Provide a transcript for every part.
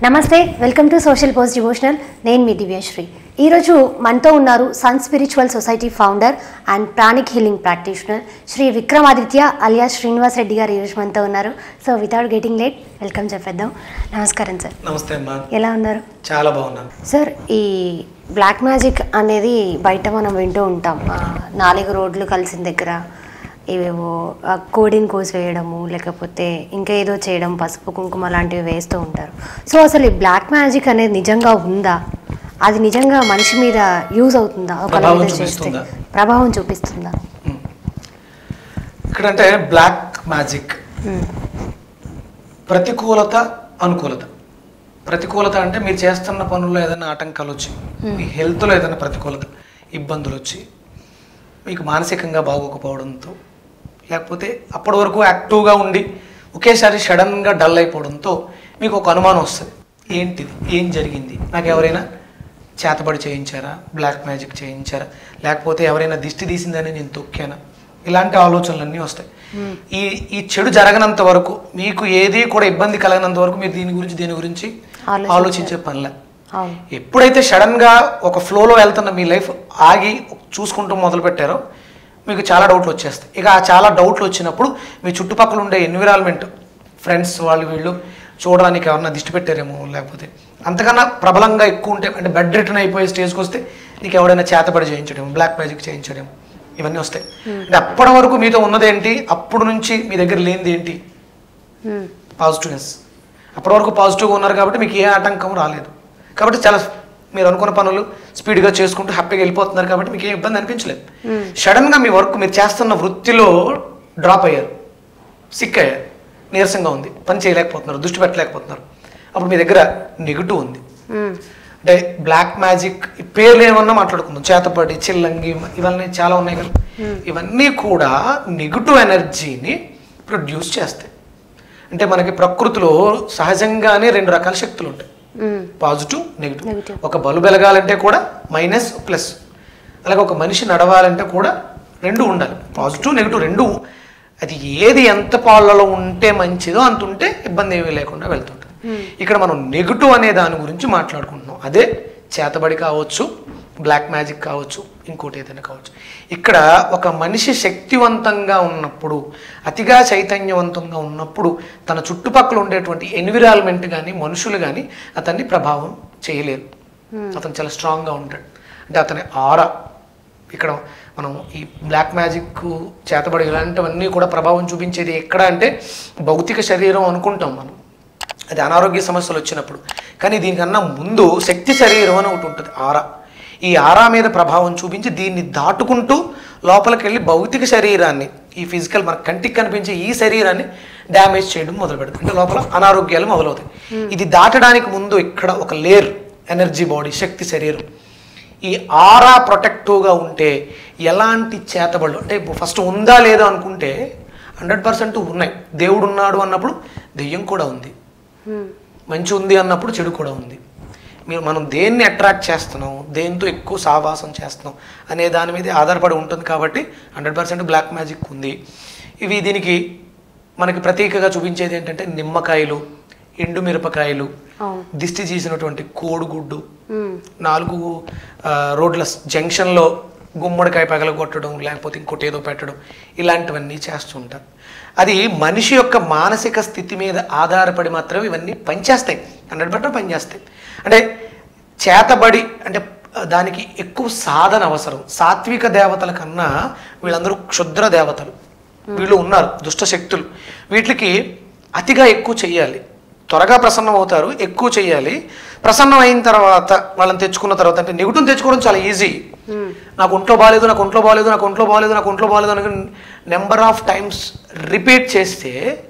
నమస్తే welcome to social post devotional నేను మీ దివ్యశ్రీ ఈరోజు మనతో ఉన్నారు Sun spiritual society founder and pranic healing practitioner Shri Vikramaditya alias Srinivas Reddy garu ఈరోజు మనతో ఉన్నారు so without getting late welcome చెప్పేద్దాం నమస్కారం సార్ నమస్తే అమ్మా ఎలా ఉన్నారు చాలా బాగున్నాను సార్ ఈ బ్లాక్ మ్యాజిక్ అనేది బయట మనం వింటూ ఉంటాం ఆ, నాలుగు రోడ్లు కలిసిన దగ్గర ఇవేవో ఆ, కోడిని కోసివేయడము లేకపోతే ఇంకా ఏదో చేయడం పసుపు కుంకుమ లాంటివి వేస్తూ ఉంటారు సో అసలు ఈ బ్లాక్ మ్యాజిక్ అనేది నిజంగా ఉందా అది నిజంగా మనిషి మీద యూజ్ అవుతుందా ఒకళ్ళ ప్రభావం మీద చేస్తే చూపిస్తుందా? ప్రభావం చూపిస్తుందా ఇక్కడంటే బ్లాక్ మ్యాజిక్ మ్మ్. ప్రతికూలత అనుకూలత ప్రతికూలత అంటే మీరు చేస్తున్న పనుల్లో ఏదైనా ఆటంకాలు వచ్చి మీ హెల్త్లో ఏదైనా ప్రతికూలత ఇబ్బందులు వచ్చి మీకు మానసికంగా బాగోకపోవడంతో లేకపోతే అప్పటి వరకు యాక్టివ్గా ఉండి ఒకేసారి సడన్గా డల్ అయిపోవడంతో మీకు ఒక అనుమానం వస్తుంది ఏంటిది ఏం జరిగింది నాకు ఎవరైనా చేతబడి చేయించారా బ్లాక్ మ్యాజిక్ చేయించారా లేకపోతే ఎవరైనా దిష్టి తీసిందని నేను తొక్కానా ఇలాంటి ఆలోచనలన్నీ వస్తాయి ఈ ఈ చెడు జరగనంత వరకు మీకు ఏది కూడా ఇబ్బంది కలగనంత వరకు మీరు దీని గురించి దీని గురించి ఆలోచించరు. ఆలోచించే పనిలే అవును ఎప్పుడైతే సడన్గా ఒక ఫ్లోలో వెళ్తున్న మీ లైఫ్ ఆగి చూసుకుంటూ మొదలు పెట్టారో మీకు చాలా డౌట్లు వచ్చేస్తాయి ఇక ఆ చాలా డౌట్లు వచ్చినప్పుడు మీ చుట్టుపక్కల ఉండే ఎన్విరాన్మెంట్ ఫ్రెండ్స్ వాళ్ళు వీళ్ళు చూడడానికి ఎవరన్నా దిష్టి పెట్టారేమో లేకపోతే అంతకన్నా ప్రబలంగా ఎక్కువ ఉంటే అంటే బెడ్ రిటర్న్ అయిపోయే స్టేజ్కి వస్తే నీకు ఎవడైనా చేతబడి చేయించడం బ్లాక్ మ్యాజిక్ చేయించడం ఇవన్నీ వస్తాయి అంటే అప్పటి వరకు మీతో ఉన్నదేంటి అప్పుడు నుంచి మీ దగ్గర లేనిది ఏంటి మ్మ్. పాజిటివ్నెస్ అప్పటి వరకు పాజిటివ్గా ఉన్నారు కాబట్టి మీకు ఏ ఆటంకం రాలేదు కాబట్టి చాలా మీరు అనుకున్న పనులు స్పీడ్గా చేసుకుంటూ హ్యాపీగా వెళ్ళిపోతున్నారు కాబట్టి మీకు ఏ ఇబ్బంది అనిపించలేదు సడన్గా మీ వర్క్ మీరు చేస్తున్న వృత్తిలో డ్రాప్ అయ్యారు సిక్ అయ్యారు నీరసంగా ఉంది పని చేయలేకపోతున్నారు దృష్టి పెట్టలేకపోతున్నారు అప్పుడు మీ దగ్గర నెగిటివ్ ఉంది మ్మ్. అంటే బ్లాక్ మ్యాజిక్ ఈ పేర్లు ఏమన్నా మాట్లాడుకుందాం చేతపడి చిల్లంగి ఇవన్నీ చాలా ఉన్నాయి కదా ఇవన్నీ కూడా నెగిటివ్ ఎనర్జీని ప్రొడ్యూస్ చేస్తాయి అంటే మనకి ప్రకృతిలో సహజంగానే రెండు రకాల శక్తులు ఉంటాయి మ్మ్. Positive negative Negative. ఒక బల్బు వెలగాలంటే కూడా మైనస్ ప్లస్ అలాగే ఒక మనిషి నడవాలంటే కూడా రెండు ఉండాలి పాజిటివ్ నెగిటివ్ రెండు అది ఏది ఎంత పాళ్ళలో ఉంటే మంచిదో అంత ఉంటే ఇబ్బంది ఏమీ లేకుండా వెళ్తుంటుంది ఇక్కడ మనం నెగిటివ్ అనే దాని గురించి మాట్లాడుకుంటున్నాం అదే చేతబడి కావచ్చు బ్లాక్ మ్యాజిక్ కావచ్చు ఇంకోటి ఏదైనా కావచ్చు ఇక్కడ ఒక మనిషి శక్తివంతంగా ఉన్నప్పుడు అతిగా చైతన్యవంతంగా ఉన్నప్పుడు తన చుట్టుపక్కల ఉండేటువంటి ఎన్విరాన్మెంట్ కానీ మనుషులు కానీ అతన్ని ప్రభావం చేయలేరు అతను చాలా స్ట్రాంగ్గా ఉంటాడు అంటే అతని ఆర ఇక్కడ మనం ఈ బ్లాక్ మ్యాజిక్ చేతబడి ఇలాంటివన్నీ కూడా ప్రభావం చూపించేది ఎక్కడ అంటే భౌతిక శరీరం అనుకుంటాం మనం అది అనారోగ్య సమస్యలు వచ్చినప్పుడు కానీ దీనికన్నా ముందు శక్తి శరీరం అని ఒకటి ఉంటుంది ఆరా ఈ ఆరా మీద ప్రభావం చూపించి దీన్ని దాటుకుంటూ లోపలికి వెళ్ళి భౌతిక శరీరాన్ని ఈ ఫిజికల్ మన కంటికి కనిపించే ఈ శరీరాన్ని డ్యామేజ్ చేయడం మొదలు పెడుతుంది అంటే లోపల అనారోగ్యాలు మొదలవుతాయి ఇది దాటడానికి ముందు ఇక్కడ ఒక లేర్ ఎనర్జీ బాడీ శక్తి శరీరం ఈ ఆరా ప్రొటెక్టివ్గా ఉంటే ఎలాంటి చేతబడులు అంటే ఫస్ట్ ఉందా లేదా అనుకుంటే హండ్రెడ్ పర్సెంట్ ఉన్నాయి దేవుడు ఉన్నాడు అన్నప్పుడు దెయ్యం కూడా ఉంది మ్మ్. మంచి ఉంది అన్నప్పుడు చెడు కూడా ఉంది మీరు మనం దేన్ని అట్రాక్ట్ చేస్తున్నాం దేంతో ఎక్కువ సావాసం చేస్తున్నాం అనే దాని మీద ఆధారపడి ఉంటుంది కాబట్టి హండ్రెడ్ పర్సెంట్ బ్లాక్ మ్యాజిక్ ఉంది ఇవి దీనికి మనకి ప్రతీకగా చూపించేది ఏంటంటే నిమ్మకాయలు ఎండు మిరపకాయలు అవును దిష్టి చేసినటువంటి కోడిగుడ్డు మ్మ్. నాలుగు ఆ, రోడ్ల జంక్షన్లో గుమ్మడికాయ పగలగొట్టడం లేకపోతే ఇంకోటి ఏదో పెట్టడం ఇలాంటివన్నీ చేస్తుంటారు అది మనిషి యొక్క మానసిక స్థితి మీద ఆధారపడి మాత్రమే ఇవన్నీ పనిచేస్తాయి హండ్రెడ్ పర్సెంట్ పనిచేస్తాయి అంటే చేతబడి అంటే దానికి ఎక్కువ సాధన అవసరం సాత్విక దేవతల కన్నా వీళ్ళందరూ క్షుద్ర దేవతలు వీళ్ళు ఉన్నారు దుష్ట శక్తులు వీటికి అతిగా ఎక్కువ చెయ్యాలి త్వరగా ప్రసన్నం అవుతారు ఎక్కువ చెయ్యాలి ప్రసన్నం అయిన తర్వాత వాళ్ళని తెచ్చుకున్న తర్వాత అంటే నెగిటివ్ తెచ్చుకోవడం చాలా ఈజీ మ్మ్. నాకు ఒంట్లో బాగాలేదు నాకు ఒంట్లో బాగాలేదు నాకు ఒంట్లో బాగాలేదు నాకు ఒంట్లో బాగాలేదు అని నెంబర్ ఆఫ్ టైమ్స్ రిపీట్ చేస్తే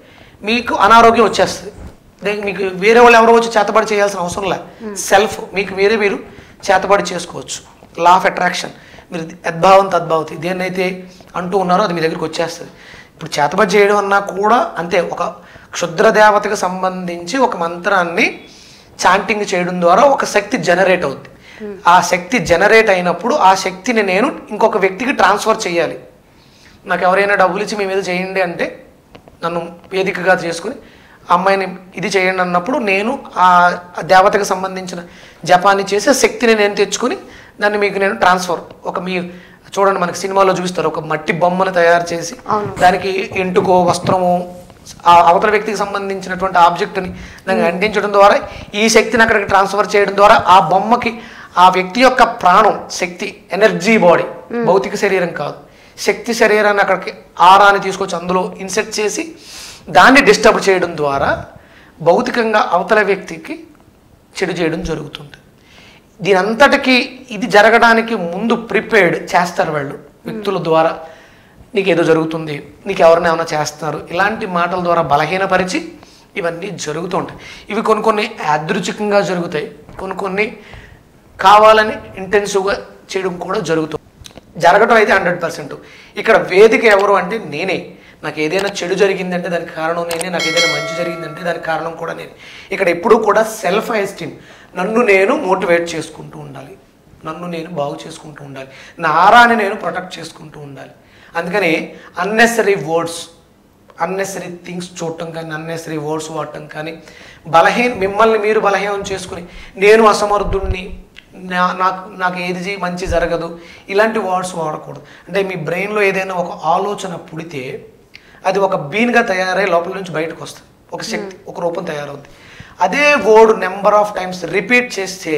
మీకు అనారోగ్యం వచ్చేస్తుంది దానికి మీకు వేరే వాళ్ళు ఎవరో వచ్చి చేతబడి చేయాల్సిన అవసరం లే సెల్ఫ్ మీకు మీరే మీరు చేతబడి చేసుకోవచ్చు లా ఆఫ్ అట్రాక్షన్ మీరు యద్భావం తద్భావతి దేన్నైతే అంటూ ఉన్నారో అది మీ దగ్గరికి వచ్చేస్తుంది ఇప్పుడు చేతబడి చేయడం అన్నా కూడా అంతే ఒక క్షుద్ర దేవతకు సంబంధించి ఒక మంత్రాన్ని చాంటింగ్ చేయడం ద్వారా ఒక శక్తి జనరేట్ అవుద్ది ఆ శక్తి జనరేట్ అయినప్పుడు ఆ శక్తిని నేను ఇంకొక వ్యక్తికి ట్రాన్స్ఫర్ చేయాలి నాకు ఎవరైనా డబ్బులు ఇచ్చి మీ మీద చేయండి అంటే నన్ను వేదికగా చేసుకుని ఆ అమ్మాయిని ఇది చేయండి అన్నప్పుడు నేను ఆ ఆ దేవతకు సంబంధించిన జపాన్ని చేసి ఆ శక్తిని నేను తెచ్చుకొని దాన్ని మీకు నేను ట్రాన్స్ఫర్ ఒక మీ చూడండి మనకి సినిమాలో చూపిస్తారు ఒక మట్టి బొమ్మను తయారు చేసి అవును. దానికి ఎంటుకో వస్త్రము ఆ అవతల వ్యక్తికి సంబంధించినటువంటి ఆబ్జెక్ట్ని దానికి అంటించడం ద్వారా ఈ శక్తిని అక్కడికి ట్రాన్స్ఫర్ చేయడం ద్వారా ఆ బొమ్మకి ఆ వ్యక్తి యొక్క ప్రాణం శక్తి ఎనర్జీ బాడీ భౌతిక శరీరం కాదు శక్తి శరీరాన్ని అక్కడికి ఆరాన్ని తీసుకొచ్చి అందులో ఇన్సెట్ చేసి దాన్ని డిస్టర్బ్ చేయడం ద్వారా భౌతికంగా అవతల వ్యక్తికి చెడు చేయడం జరుగుతుంది దీని అంతటికి ఇది జరగడానికి ముందు ప్రిపేర్డ్ చేస్తారు వాళ్ళు వ్యక్తుల ద్వారా నీకు ఏదో జరుగుతుంది నీకు ఎవరిని ఏమైనా చేస్తున్నారు ఇలాంటి మాటల ద్వారా బలహీనపరిచి ఇవన్నీ జరుగుతూ ఉంటాయి ఇవి కొన్ని కొన్ని యాదృచ్ఛికంగా జరుగుతాయి కొన్ని కొన్ని కావాలని ఇంటెన్సివ్గా చేయడం కూడా జరుగుతుంది జరగడం అయితే హండ్రెడ్ పర్సెంట్ ఇక్కడ వేదిక ఎవరు అంటే నేనే నాకు ఏదైనా చెడు జరిగిందంటే దానికి కారణం నేనే నాకు ఏదైనా మంచి జరిగిందంటే దానికి కారణం కూడా నేనే ఇక్కడ ఎప్పుడూ కూడా సెల్ఫ్ ఎస్టీమ్ నన్ను నేను మోటివేట్ చేసుకుంటూ ఉండాలి నన్ను నేను బాగు చేసుకుంటూ ఉండాలి నా ఆరాన్ని నేను ప్రొటెక్ట్ చేసుకుంటూ ఉండాలి అందుకని అన్నెసరీ వర్డ్స్ అన్నెసరీ థింగ్స్ చూడటం కానీ అన్నెసరీ వర్డ్స్ వాడటం కానీ బలహీన మిమ్మల్ని మీరు బలహీనం చేసుకుని నేను అసమర్థుణ్ణి నా నాకు నాకు ఏది జీ- మంచి జరగదు ఇలాంటి వర్డ్స్ వాడకూడదు అంటే మీ బ్రెయిన్లో ఏదైనా ఒక ఆలోచన పుడితే అది ఒక బీన్గా తయారై లోపల నుంచి బయటకు వస్తుంది ఒక శక్తి ఒక రూపం తయారవుద్ది అదే word number of times repeat చేస్తే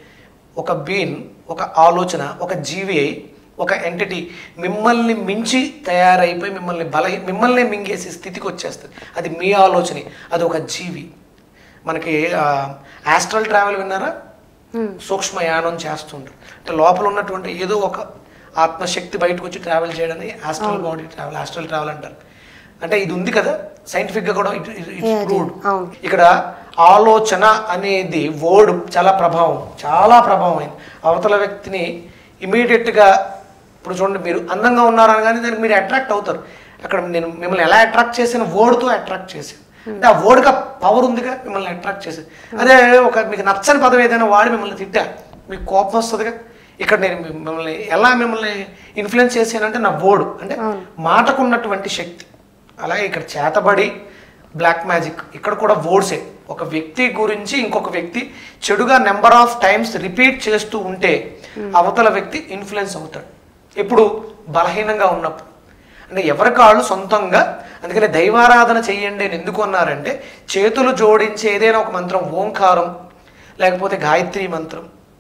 ఒక బీన్ ఒక ఆలోచన ఒక జీవి అయి ఒక ఎంటిటీ మిమ్మల్ని మించి తయారైపోయి మిమ్మల్ని బల మిమ్మల్ని మింగేసే స్థితికి వచ్చేస్తుంది అది మీ ఆలోచనే అది ఒక జీవి మనకి ఆస్ట్రల్ ట్రావెల్ విన్నారా సూక్ష్మయానం చేస్తుంటారు అంటే లోపల ఉన్నటువంటి ఏదో ఒక ఆత్మశక్తి బయటకు వచ్చి ట్రావెల్ చేయడాన్ని astral body travel astral travel అంటారు అంటే ఇది ఉంది కదా సైంటిఫిక్గా కూడా ఇట్ Yeah, ఇట్స్ అది, ప్రూవ్డ్ అవును. ఇక్కడ ఆలోచన అనేది వర్డ్ చాలా ప్రభావం చాలా ప్రభావం అయింది అవతల వ్యక్తిని ఇమీడియట్గా ఇప్పుడు చూడండి మీరు అందంగా ఉన్నారని కానీ దానికి మీరు అట్రాక్ట్ అవుతారు అక్కడ నేను మిమ్మల్ని ఎలా అట్రాక్ట్ చేసిన వర్డ్తో అట్రాక్ట్ చేశాను అంటే ఆ వర్డ్కి పవర్ ఉందిగా మిమ్మల్ని అట్రాక్ట్ చేసేది అదే ఒక మీకు నచ్చని పదం ఏదైనా వాడి మిమ్మల్ని తిట్టా మీకు కోపం వస్తుందిగా ఇక్కడ నేను మిమ్మల్ని ఎలా మిమ్మల్ని ఇన్ఫ్లుయెన్స్ చేశానంటే నా వర్డ్ అంటే మాటకున్నటువంటి శక్తి అలాగే ఇక్కడ చేతబడి బ్లాక్ మ్యాజిక్ ఇక్కడ కూడా వర్డ్సే ఒక వ్యక్తి గురించి ఇంకొక వ్యక్తి చెడుగా నెంబర్ ఆఫ్ టైమ్స్ రిపీట్ చేస్తూ ఉంటే అవతల వ్యక్తి ఇన్ఫ్లుయెన్స్ అవుతాడు ఎప్పుడు బలహీనంగా ఉన్నప్పుడు అంటే ఎవరి కాళ్ళు సొంతంగా అందుకని దైవారాధన చెయ్యండి అని ఎందుకు అన్నారంటే చేతులు జోడించి ఏదైనా ఒక మంత్రం ఓంకారం లేకపోతే గాయత్రి మంత్రం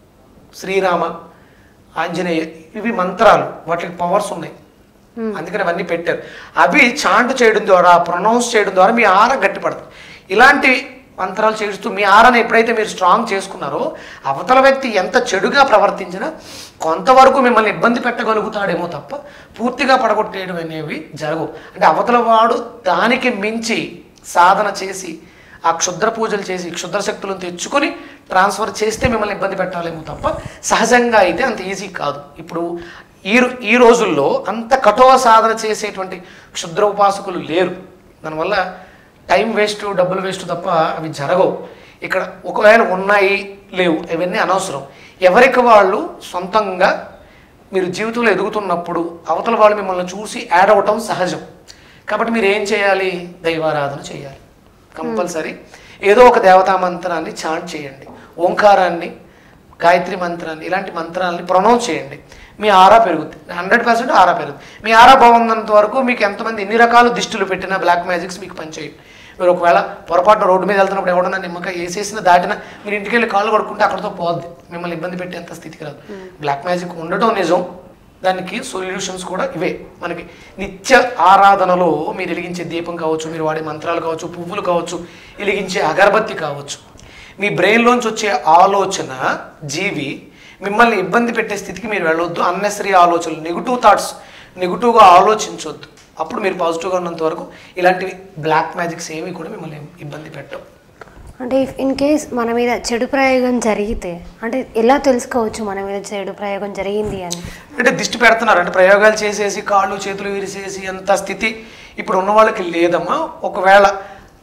శ్రీరామ ఆంజనేయ ఇవి మంత్రాలు వాటికి పవర్స్ ఉన్నాయి అందుకని అవన్నీ పెట్టారు అవి చాంట్ చేయడం ద్వారా ప్రొనౌన్స్ చేయడం ద్వారా మీ ఆర గట్టిపడుతుంది ఇలాంటి మంత్రాలు చేస్తూ మీ ఆరని ఎప్పుడైతే మీరు స్ట్రాంగ్ చేసుకున్నారో అవతల వ్యక్తి ఎంత చెడుగా ప్రవర్తించినా కొంతవరకు మిమ్మల్ని ఇబ్బంది పెట్టగలుగుతాడేమో తప్ప పూర్తిగా పడగొట్టేయడం అనేవి జరగవు అంటే అవతల వాడు దానికి మించి సాధన చేసి ఆ క్షుద్ర పూజలు చేసి క్షుద్ర శక్తులను తెచ్చుకొని ట్రాన్స్ఫర్ చేస్తే మిమ్మల్ని ఇబ్బంది పెట్టాలేమో తప్ప సహజంగా అయితే అంత ఈజీ కాదు ఇప్పుడు ఈ రో- ఈ రోజుల్లో అంత కఠోర సాధన చేసేటువంటి క్షుద్ర ఉపాసకులు లేరు దానివల్ల టైం వేస్ట్ డబ్బులు వేస్ట్ తప్ప అవి జరగవు ఇక్కడ ఒకవేళ ఉన్నాయి లేవు ఇవన్నీ అనవసరం ఎవరికి వాళ్ళు సొంతంగా మీరు జీవితంలో ఎదుగుతున్నప్పుడు అవతల వాళ్ళు మిమ్మల్ని చూసి యాడ్ అవ్వటం సహజం కాబట్టి మీరు ఏం చేయాలి దైవారాధన చేయాలి కంపల్సరీ ఏదో ఒక దేవతా మంత్రాన్ని చాంట్ చేయండి ఓంకారాన్ని గాయత్రి మంత్రాన్ని ఇలాంటి మంత్రాలని ప్రొనౌన్స్ చేయండి మీ ఆరా పెరుగుతుంది హండ్రెడ్ పర్సెంట్ ఆరా పెరుగుతుంది మీ ఆరా బాగున్నంత వరకు మీకు ఎంతమంది ఎన్ని రకాల దిష్టులు పెట్టినా బ్లాక్ మ్యాజిక్స్ మీకు పనిచేయవు మీరు ఒకవేళ పొరపాటు రోడ్డు మీద వెళ్తున్నప్పుడు ఎవడన్నా నిమ్మకాయ వేసేసిన దాటిన మీరు ఇంటికి వెళ్ళి కాళ్ళు కడుక్కుంటే అక్కడితో పోద్ది మిమ్మల్ని ఇబ్బంది పెట్టేంత స్థితికి రాదు బ్లాక్ మ్యాజిక్ ఉండటం నిజం దానికి సొల్యూషన్స్ కూడా ఇవే మనకి నిత్య ఆరాధనలో మీరు వెలిగించే దీపం కావచ్చు మీరు వాడే మంత్రాలు కావచ్చు పువ్వులు కావచ్చు వెలిగించే అగరబత్తి కావచ్చు మీ బ్రెయిన్లోంచి వచ్చే ఆలోచన జీవి మిమ్మల్ని ఇబ్బంది పెట్టే స్థితికి మీరు వెళ్ళొద్దు అన్నెసరీ ఆలోచనలు నెగిటివ్ థాట్స్ నెగిటివ్గా ఆలోచించొద్దు అప్పుడు మీరు పాజిటివ్గా ఉన్నంత వరకు ఇలాంటివి బ్లాక్ మ్యాజిక్స్ ఏవి కూడా మిమ్మల్ని ఇబ్బంది పెట్టవు అంటే ఇన్ కేస్ మన మీద చెడు ప్రయోగం జరిగితే అంటే ఎలా తెలుసుకోవచ్చు మన మీద చెడు ప్రయోగం జరిగింది అని అంటే దిష్టి పెడుతున్నారు అంటే ప్రయోగాలు చేసేసి కాళ్ళు చేతులు విరిసేసి అంత స్థితి ఇప్పుడు ఉన్న వాళ్ళకి లేదమ్మా ఒకవేళ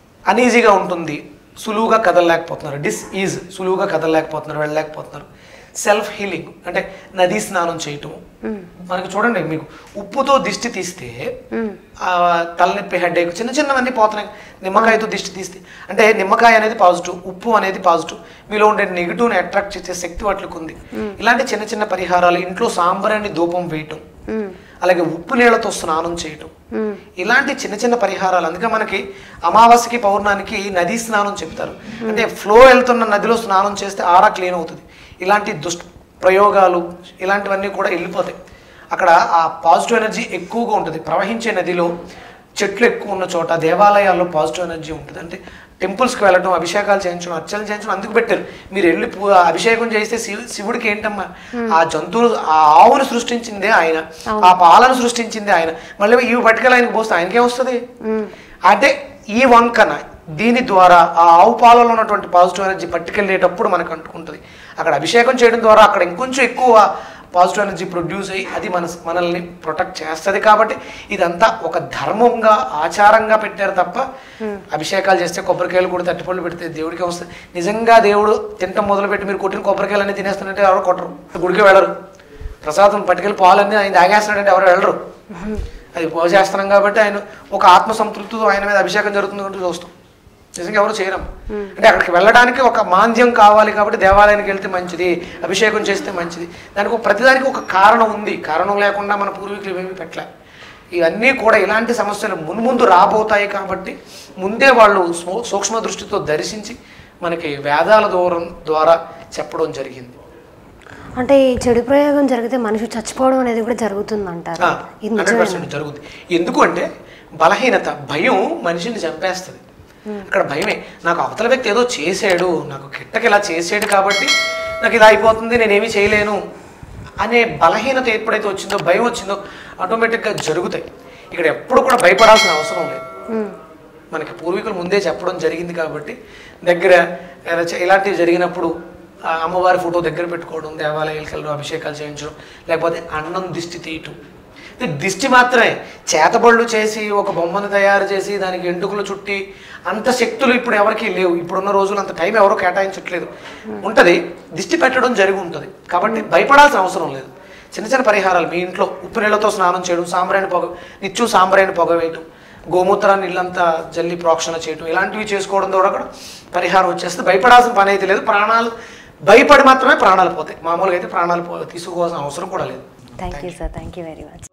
అనీజీగా ఉంటుంది సులువుగా కదలలేకపోతున్నారు డిస్ ఈజ్ సులువుగా కదలలేకపోతున్నారు వెళ్ళలేకపోతున్నారు సెల్ఫ్ హీలింగ్ అంటే నదీ స్నానం చేయటం మనకి చూడండి మీకు ఉప్పుతో దిష్టి తీస్తే ఆ తలనొప్పి హెడేక్ చిన్న చిన్నవన్నీ పోతున్నాయి నిమ్మకాయతో దిష్టి తీస్తే అంటే నిమ్మకాయ అనేది పాజిటివ్ ఉప్పు అనేది పాజిటివ్ మీలో ఉండే నెగిటివ్ని అట్రాక్ట్ చేసే శక్తి వాటికి ఉంది ఇలాంటి చిన్న చిన్న పరిహారాలు ఇంట్లో సాంబ్రాన్ని ధూపం వేయటం అలాగే ఉప్పు నీళ్లతో స్నానం చేయటం ఇలాంటి చిన్న చిన్న పరిహారాలు అందుకే మనకి అమావాస్యకి పౌర్ణానికి నదీ స్నానం చెప్తారు అంటే ఫ్లో వెళ్తున్న నదిలో స్నానం చేస్తే ఆరా క్లీన్ అవుతుంది ఇలాంటి దుష్ట ప్రయోగాలు ఇలాంటివన్నీ కూడా వెళ్ళిపోతాయి అక్కడ ఆ పాజిటివ్ ఎనర్జీ ఎక్కువగా ఉంటుంది ప్రవహించే నదిలో చెట్లు ఎక్కువ ఉన్న చోట దేవాలయాల్లో పాజిటివ్ ఎనర్జీ ఉంటుంది అంటే టెంపుల్స్కి వెళ్ళడం అభిషేకాలు చేయించడం అర్చనలు చేయించడం అందుకు పెట్టారు మీరు వెళ్ళి పూ- అభిషేకం చేస్తే శివు శివుడికి ఏంటమ్మా ఆ జంతువులు ఆ ఆవును సృష్టించిందే ఆయన ఆ పాలను సృష్టించిందే ఆయన మళ్ళీ ఇవి పట్టుకెళ్ళి ఆయనకి పోస్తే ఆయనకేం వస్తుంది అంటే ఈ వంకన దీని ద్వారా ఆ ఆవు పాలలో ఉన్నటువంటి పాజిటివ్ ఎనర్జీ పట్టుకెళ్ళేటప్పుడు మనకు అంటుకుంటుంది అక్కడ అభిషేకం చేయడం ద్వారా అక్కడ ఇంకొంచెం ఎక్కువ పాజిటివ్ ఎనర్జీ ప్రొడ్యూస్ అయ్యి అది మన మనల్ని ప్రొటెక్ట్ చేస్తుంది కాబట్టి ఇదంతా ఒక ధర్మంగా ఆచారంగా పెట్టారు తప్ప అభిషేకాలు చేస్తే కొబ్బరికాయలు కూడా తట్టిపళ్ళు పెడితే దేవుడికి వస్తుంది నిజంగా దేవుడు తింటం మొదలుపెట్టి మీరు కొట్టిన కొబ్బరికాయలు అన్ని తినేస్తున్నట్టే ఎవరు కొట్టరు గుడికి వెళ్ళరు ప్రసాదం పట్టుకెళ్ళి పాలన్నీ ఆయన తాగేస్తున్నాడంటే ఎవరు వెళ్ళరు అది పోసేస్తున్నాం కాబట్టి ఆయన ఒక ఆత్మ సంతృప్తితో ఆయన మీద అభిషేకం జరుగుతుంది అంటూ చూస్తాం నిజంగా ఎవరు చేయరం అంటే అక్కడికి వెళ్ళడానికి ఒక మాంద్యం కావాలి కాబట్టి దేవాలయానికి వెళ్తే మంచిది అభిషేకం చేస్తే మంచిది దానికి ఒక ప్రతిదానికి ఒక కారణం ఉంది కారణం లేకుండా మన పూర్వీకులు ఇవేమీ పెట్టలే ఇవన్నీ కూడా ఇలాంటి సమస్యలు మున్ముందు రాబోతాయి కాబట్టి ముందే వాళ్ళు సూ- సూక్ష్మ దృష్టితో దర్శించి మనకి వేదాల దూరం ద్వారా చెప్పడం జరిగింది అంటే ఈ చెడు ప్రయోగం జరిగితే మనిషి చచ్చిపోవడం అనేది కూడా జరుగుతుంది అంటారు ఇది హండ్రెడ్ నిజమేనా? పర్సెంట్ జరుగుతుంది ఎందుకు అంటే బలహీనత భయం మనిషిని చంపేస్తుంది అక్కడ భయమే నాకు అవతల వ్యక్తి ఏదో చేసాడు నాకు కిట్టకి ఇలా చేసాడు కాబట్టి నాకు ఇలా అయిపోతుంది నేనేమీ చేయలేను అనే బలహీనత ఎప్పుడైతే వచ్చిందో భయం వచ్చిందో ఆటోమేటిక్గా జరుగుతాయి ఇక్కడ ఎప్పుడు కూడా భయపడాల్సిన అవసరం లేదు ఉమ్. మనకి పూర్వీకులు ముందే చెప్పడం జరిగింది కాబట్టి దగ్గర ఏదైనా చే- ఇలాంటివి జరిగినప్పుడు ఆ అమ్మవారి ఫోటో దగ్గర పెట్టుకోవడం దేవాలయాలకు వెళ్ళడం అభిషేకాలు చేయించడం లేకపోతే అన్నం దిష్టి తీయటం ఇది దిష్టి మాత్రమే చేతబళ్ళు చేసి ఒక బొమ్మను తయారు చేసి దానికి ఎంటుకలు చుట్టి అంత శక్తులు ఇప్పుడు ఎవరికీ లేవు ఇప్పుడున్న రోజులు అంత టైం ఎవరో కేటాయించట్లేదు ఉంటుంది దిష్టి పెట్టడం జరిగి ఉంటుంది కాబట్టి భయపడాల్సిన అవసరం లేదు చిన్న చిన్న పరిహారాలు మీ ఇంట్లో ఉప్పు నీళ్ళతో స్నానం చేయడం సాంబ్రాణి పొగ నిత్యం సాంబ్రాణి పొగ వేయటం గోమూత్రాన్ని ఇల్లంతా జల్లి ప్రోక్షణ చేయటం ఇలాంటివి చేసుకోవడం ద్వారా కూడా పరిహారం వచ్చేస్తే భయపడాల్సిన పని అయితే లేదు ప్రాణాలు భయపడి మాత్రమే ప్రాణాలు పోతాయి మామూలుగా అయితే ప్రాణాలు పో తీసుకోవాల్సిన అవసరం కూడా లేదు thank you sir thank you very much